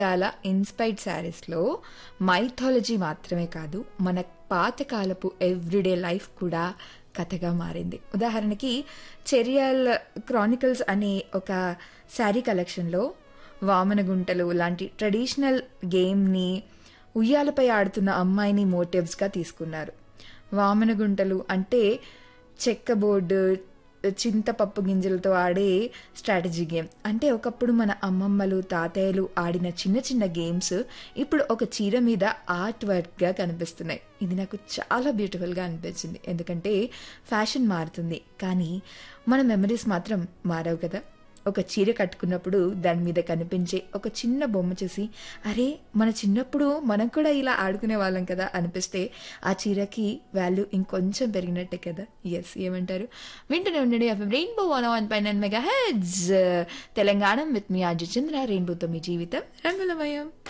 చాలా ఇన్స్పైర్డ్ శారీస్లో మైథాలజీ మాత్రమే కాదు మన పాతకాలపు ఎవ్రీడే లైఫ్ కూడా కథగా మారింది ఉదాహరణకి చెరియల్ క్రానికల్స్ అనే ఒక శారీ కలెక్షన్లో వామనగుంటలు లాంటి ట్రెడిషనల్ గేమ్ని ఉయ్యాలపై ఆడుతున్న అమ్మాయిని మోటివ్స్గా తీసుకున్నారు వామనగుంటలు అంటే చెక్క బోర్డు చింతపప్పు గింజలతో ఆడే స్ట్రాటజీ గేమ్ అంటే ఒకప్పుడు మన అమ్మమ్మలు తాతయ్యలు ఆడిన చిన్న చిన్న గేమ్స్ ఇప్పుడు ఒక చీర మీద ఆర్ట్ వర్క్గా కనిపిస్తున్నాయి ఇది నాకు చాలా బ్యూటిఫుల్గా అనిపించింది ఎందుకంటే ఫ్యాషన్ మారుతుంది కానీ మన మెమరీస్ మాత్రం మారవు కదా ఒక చీర కట్టుకున్నప్పుడు దాని మీద కనిపించే ఒక చిన్న బొమ్మ చూసి అరే మన చిన్నప్పుడు మనం కూడా ఇలా ఆడుకునే వాళ్ళం కదా అనిపిస్తే ఆ చీరకి వాల్యూ ఇంకొంచెం పెరిగినట్టే కదా ఎస్ ఏమంటారు వింటూనే ఉండండి ఎఫ్ఎం రెయిన్బో వన్ వన్ పైన మెగా హెడ్స్ తెలంగాణ విత్ మీ ఆర్జు చంద్ర రెయిన్బోతో మీ జీవితం రంగులమయం